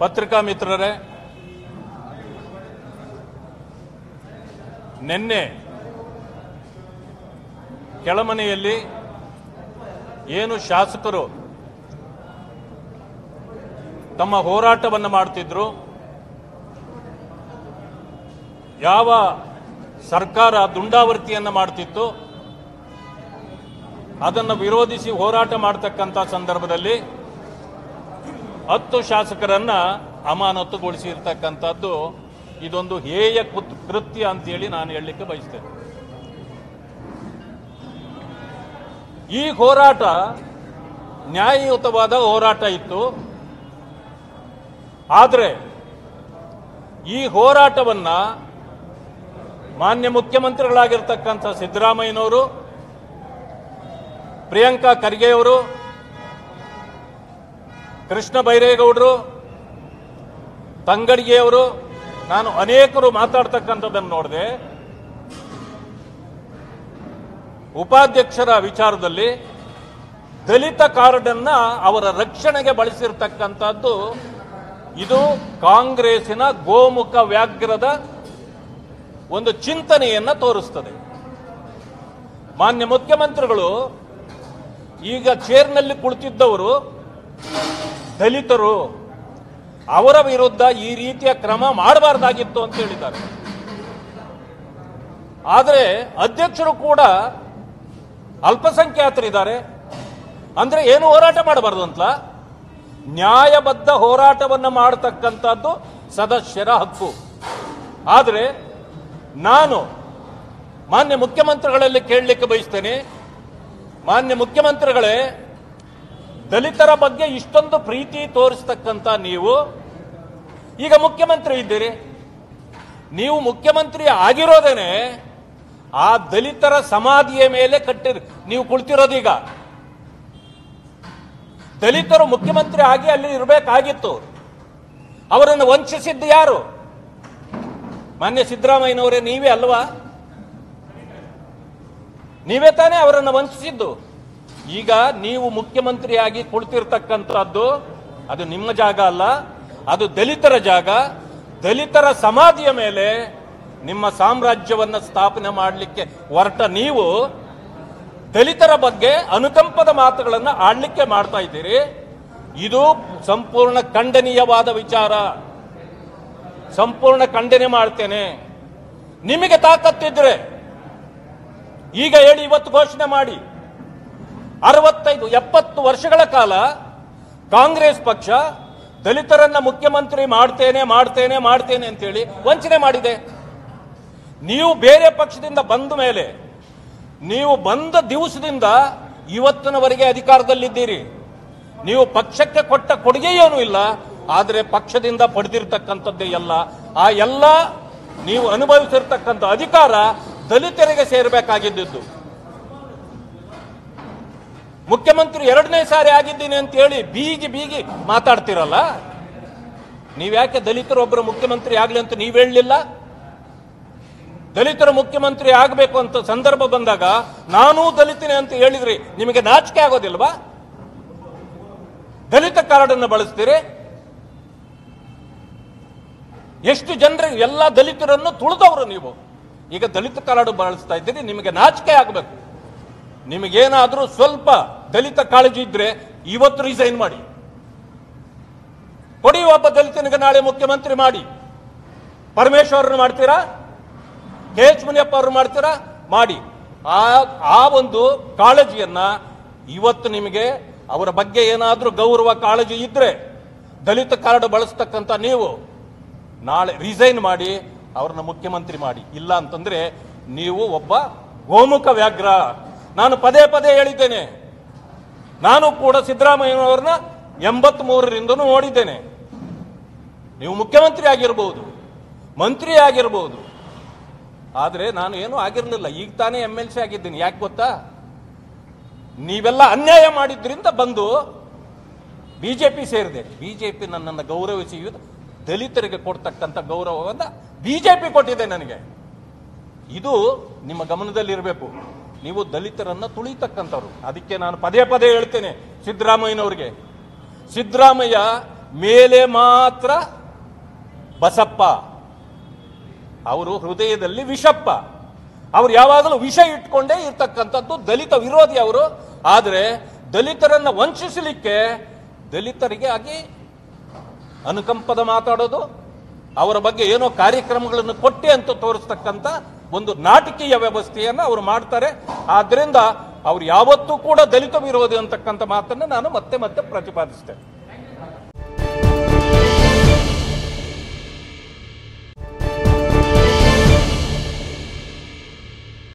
ಪತ್ರಿಕಾ ಮಿತ್ರರೇ ನಿನ್ನೆ ಕೆಳಮನೆಯಲ್ಲಿ ಏನು ಶಾಸಕರು ತಮ್ಮ ಹೋರಾಟವನ್ನು ಮಾಡ್ತಿದ್ರು ಯಾವ ಸರ್ಕಾರ ದುಂಡಾವರ್ತಿಯನ್ನು ಮಾಡ್ತಿತ್ತು ಅದನ್ನು ವಿರೋಧಿಸಿ ಹೋರಾಟ ಮಾಡತಕ್ಕಂಥ ಸಂದರ್ಭದಲ್ಲಿ ಹತ್ತು ಶಾಸಕರನ್ನ ಅಮಾನತುಗೊಳಿಸಿರ್ತಕ್ಕಂಥದ್ದು ಇದೊಂದು ಹೇಯ ಕೃತ್- ಕೃತ್ಯ ಅಂತೇಳಿ ನಾನು ಹೇಳಲಿಕ್ಕೆ ಬಯಸ್ತೇನೆ ಈ ಹೋರಾಟ ನ್ಯಾಯಯುತವಾದ ಹೋರಾಟ ಇತ್ತು ಆದರೆ ಈ ಹೋರಾಟವನ್ನ ಮಾನ್ಯ ಮುಖ್ಯಮಂತ್ರಿಗಳಾಗಿರ್ತಕ್ಕಂಥ ಸಿದ್ದರಾಮಯ್ಯನವರು ಪ್ರಿಯಾಂಕಾ ಖರ್ಗೆಯವರು ಕೃಷ್ಣ ಬೈರೇಗೌಡರು ತಂಗಡಿಗೆಯವರು ನಾನು ಅನೇಕರು ಮಾತಾಡ್ತಕ್ಕಂಥದ್ದನ್ನು ನೋಡಿದೆ ಉಪಾಧ್ಯಕ್ಷರ ವಿಚಾರದಲ್ಲಿ ದಲಿತ ಕಾರ್ಡ್ ಅನ್ನ ಅವರ ರಕ್ಷಣೆಗೆ ಬಳಸಿರ್ತಕ್ಕಂಥದ್ದು ಇದು ಕಾಂಗ್ರೆಸ್ಸಿನ ಗೋಮುಖ ವ್ಯಾಘ್ರದ ಒಂದು ಚಿಂತನೆಯನ್ನ ತೋರಿಸ್ತದೆ ಮಾನ್ಯ ಮುಖ್ಯಮಂತ್ರಿಗಳು ಈಗ ಚೇರ್ನಲ್ಲಿ ಕುಳಿತಿದ್ದವರು ದಲಿತರು ಅವರ ವಿರುದ್ಧ ಈ ರೀತಿಯ ಕ್ರಮ ಮಾಡಬಾರ್ದಾಗಿತ್ತು ಅಂತ ಹೇಳಿದ್ದಾರೆ ಆದರೆ ಅಧ್ಯಕ್ಷರು ಕೂಡ ಅಲ್ಪಸಂಖ್ಯಾತರಿದ್ದಾರೆ ಅಂದ್ರೆ ಏನು ಹೋರಾಟ ಮಾಡಬಾರ್ದು ಅಂತ ನ್ಯಾಯಬದ್ಧ ಹೋರಾಟವನ್ನು ಮಾಡತಕ್ಕಂಥದ್ದು ಸದಸ್ಯರ ಹಕ್ಕು ಆದರೆ ನಾನು ಮಾನ್ಯ ಮುಖ್ಯಮಂತ್ರಿಗಳಲ್ಲಿ ಕೇಳಲಿಕ್ಕೆ ಬಯಸ್ತೇನೆ ಮಾನ್ಯ ಮುಖ್ಯಮಂತ್ರಿಗಳೇ ದಲಿತರ ಬಗ್ಗೆ ಇಷ್ಟೊಂದು ಪ್ರೀತಿ ತೋರಿಸ್ತಕ್ಕಂಥ ನೀವು ಈಗ ಮುಖ್ಯಮಂತ್ರಿ ಇದ್ದೀರಿ ನೀವು ಮುಖ್ಯಮಂತ್ರಿ ಆಗಿರೋದೇನೆ ಆ ದಲಿತರ ಸಮಾಧಿಯ ಮೇಲೆ ಕಟ್ಟಿರ್ ನೀವು ಕುಳಿತಿರೋದೀಗ ದಲಿತರು ಮುಖ್ಯಮಂತ್ರಿ ಆಗಿ ಅಲ್ಲಿ ಇರಬೇಕಾಗಿತ್ತು ಅವರನ್ನು ವಂಚಿಸಿದ್ದು ಯಾರು ಮಾನ್ಯ ಸಿದ್ದರಾಮಯ್ಯನವರೇ ನೀವೇ ಅಲ್ವಾ ನೀವೇ ತಾನೇ ಅವರನ್ನು ವಂಚಿಸಿದ್ದು ಈಗ ನೀವು ಮುಖ್ಯಮಂತ್ರಿಯಾಗಿ ಕುಳಿತಿರ್ತಕ್ಕಂಥದ್ದು ಅದು ನಿಮ್ಮ ಜಾಗ ಅಲ್ಲ ಅದು ದಲಿತರ ಜಾಗ ದಲಿತರ ಸಮಾಧಿಯ ಮೇಲೆ ನಿಮ್ಮ ಸಾಮ್ರಾಜ್ಯವನ್ನ ಸ್ಥಾಪನೆ ಮಾಡಲಿಕ್ಕೆ ಹೊರಟ ನೀವು ದಲಿತರ ಬಗ್ಗೆ ಅನುಕಂಪದ ಮಾತುಗಳನ್ನು ಆಡ್ಲಿಕ್ಕೆ ಮಾಡ್ತಾ ಇದ್ದೀರಿ ಇದು ಸಂಪೂರ್ಣ ಖಂಡನೀಯವಾದ ವಿಚಾರ ಸಂಪೂರ್ಣ ಖಂಡನೆ ಮಾಡ್ತೇನೆ ನಿಮಗೆ ತಾಕತ್ತಿದ್ರೆ ಈಗ ಹೇಳಿ ಇವತ್ತು ಘೋಷಣೆ ಮಾಡಿ ಅರವತ್ತೈದು ಎಪ್ಪತ್ತು ವರ್ಷಗಳ ಕಾಲ ಕಾಂಗ್ರೆಸ್ ಪಕ್ಷ ದಲಿತರನ್ನ ಮುಖ್ಯಮಂತ್ರಿ ಮಾಡ್ತೇನೆ ಮಾಡ್ತೇನೆ ಮಾಡ್ತೇನೆ ಅಂತೇಳಿ ವಂಚನೆ ಮಾಡಿದೆ ನೀವು ಬೇರೆ ಪಕ್ಷದಿಂದ ಬಂದ ಮೇಲೆ ನೀವು ಬಂದ ದಿವಸದಿಂದ ಇವತ್ತಿನವರೆಗೆ ಅಧಿಕಾರದಲ್ಲಿದ್ದೀರಿ ನೀವು ಪಕ್ಷಕ್ಕೆ ಕೊಟ್ಟ ಕೊಡುಗೆ ಏನೂ ಇಲ್ಲ ಆದರೆ ಪಕ್ಷದಿಂದ ಪಡೆದಿರ್ತಕ್ಕಂಥದ್ದೇ ಎಲ್ಲ ಆ ಎಲ್ಲ ನೀವು ಅನುಭವಿಸಿರ್ತಕ್ಕಂಥ ಅಧಿಕಾರ ದಲಿತರಿಗೆ ಸೇರಬೇಕಾಗಿದ್ದು ಮುಖ್ಯಮಂತ್ರಿ ಎರಡನೇ ಸಾರಿ ಆಗಿದ್ದೀನಿ ಅಂತ ಹೇಳಿ ಬೀಗಿ ಬೀಗಿ ಮಾತಾಡ್ತಿರಲ್ಲ ನೀವ್ಯಾಕೆ ದಲಿತರೊಬ್ಬರು ಮುಖ್ಯಮಂತ್ರಿ ಆಗ್ಲಿ ಅಂತ ನೀವ್ ಹೇಳಲಿಲ್ಲ ದಲಿತರ ಮುಖ್ಯಮಂತ್ರಿ ಆಗಬೇಕು ಅಂತ ಸಂದರ್ಭ ಬಂದಾಗ ನಾನೂ ದಲಿತನೇ ಅಂತ ಹೇಳಿದ್ರಿ ನಿಮಗೆ ನಾಚಿಕೆ ಆಗೋದಿಲ್ವಾ ದಲಿತ ಕಾರ್ಡ್ ಅನ್ನು ಬಳಸ್ತೀರಿ ಎಷ್ಟು ಜನರಿಗೆ ಎಲ್ಲ ದಲಿತರನ್ನು ತುಳಿದವರು ನೀವು ಈಗ ದಲಿತ ಕಾರ್ಡ್ ಬಳಸ್ತಾ ಇದ್ದೀರಿ ನಿಮಗೆ ನಾಚಿಕೆ ಆಗಬೇಕು ನಿಮಗೇನಾದ್ರೂ ಸ್ವಲ್ಪ ದಲಿತ ಕಾಳಜಿ ಇದ್ರೆ ಇವತ್ತು ರಿಸೈನ್ ಮಾಡಿ ಕೊಡಿ ಒಬ್ಬ ದಲಿತನಿಗೆ ನಾಳೆ ಮುಖ್ಯಮಂತ್ರಿ ಮಾಡಿ ಪರಮೇಶ್ವರನ್ನು ಮಾಡ್ತೀರಾ ಕೆ ಎಚ್ ಮುನಿಯಪ್ಪ ಅವರು ಮಾಡ್ತೀರಾ ಮಾಡಿ ಆ ಆ ಒಂದು ಕಾಳಜಿಯನ್ನ ಇವತ್ತು ನಿಮಗೆ ಅವರ ಬಗ್ಗೆ ಏನಾದ್ರೂ ಗೌರವ ಕಾಳಜಿ ಇದ್ರೆ ದಲಿತ ಕಾರ್ಡ್ ಬಳಸ್ತಕ್ಕಂಥ ನೀವು ನಾಳೆ ರಿಸೈನ್ ಮಾಡಿ ಅವ್ರನ್ನ ಮುಖ್ಯಮಂತ್ರಿ ಮಾಡಿ ಇಲ್ಲ ಅಂತಂದ್ರೆ ನೀವು ಒಬ್ಬ ಗೋಮುಖ ವ್ಯಾಘ್ರ ನಾನು ಪದೇ ಪದೇ ಹೇಳಿದ್ದೇನೆ ನಾನು ಕೂಡ ಸಿದ್ದರಾಮಯ್ಯನವ್ರನ್ನ ಎಂಬತ್ ಮೂರರಿಂದನೂ ನೋಡಿದ್ದೇನೆ ನೀವು ಮುಖ್ಯಮಂತ್ರಿ ಆಗಿರ್ಬೋದು ಮಂತ್ರಿ ಆಗಿರ್ಬೋದು ಆದರೆ ನಾನು ಏನೂ ಆಗಿರಲಿಲ್ಲ ಈಗ ತಾನೇ ಎಮ್ ಎಲ್ ಸಿ ಆಗಿದ್ದೀನಿ ಯಾಕೆ ಗೊತ್ತಾ ನೀವೆಲ್ಲ ಅನ್ಯಾಯ ಮಾಡಿದ್ರಿಂದ ಬಂದು ಬಿಜೆಪಿ ಸೇರಿದೆ ಬಿಜೆಪಿ ನನ್ನನ್ನು ಗೌರವಿಸಿ ದಲಿತರಿಗೆ ಕೊಡ್ತಕ್ಕಂಥ ಗೌರವವನ್ನು ಬಿಜೆಪಿ ಕೊಟ್ಟಿದೆ ನನಗೆ ಇದು ನಿಮ್ಮ ಗಮನದಲ್ಲಿರಬೇಕು ನೀವು ದಲಿತರನ್ನ ತುಳಿತಕ್ಕಂಥವ್ರು ಅದಕ್ಕೆ ನಾನು ಪದೇ ಪದೇ ಹೇಳ್ತೇನೆ ಸಿದ್ದರಾಮಯ್ಯನವ್ರಿಗೆ ಸಿದ್ದರಾಮಯ್ಯ ಮೇಲೆ ಮಾತ್ರ ಬಸಪ್ಪ ಅವರು ಹೃದಯದಲ್ಲಿ ವಿಷಪ್ಪ ಅವ್ರು ಯಾವಾಗಲೂ ವಿಷ ಇಟ್ಕೊಂಡೇ ಇರ್ತಕ್ಕಂಥದ್ದು ದಲಿತ ವಿರೋಧಿ ಅವರು ಆದರೆ ದಲಿತರನ್ನ ವಂಚಿಸಲಿಕ್ಕೆ ದಲಿತರಿಗೆ ಆಗಿ ಅನುಕಂಪದ ಮಾತಾಡೋದು ಅವರ ಬಗ್ಗೆ ಏನೋ ಕಾರ್ಯಕ್ರಮಗಳನ್ನು ಕೊಟ್ಟೆ ಅಂತ ತೋರಿಸ್ತಕ್ಕಂಥ ಒಂದು ನಾಟಕೀಯ ವ್ಯವಸ್ಥೆಯನ್ನು ಅವರು ಮಾಡ್ತಾರೆ ಆದ್ರಿಂದ ಅವ್ರು ಯಾವತ್ತೂ ಕೂಡ ದಲಿತ ವಿರೋಧಿ ಅಂತಕ್ಕಂಥ ಮಾತನ್ನು ನಾನು ಮತ್ತೆ ಮತ್ತೆ ಪ್ರತಿಪಾದಿಸ್ತೇನೆ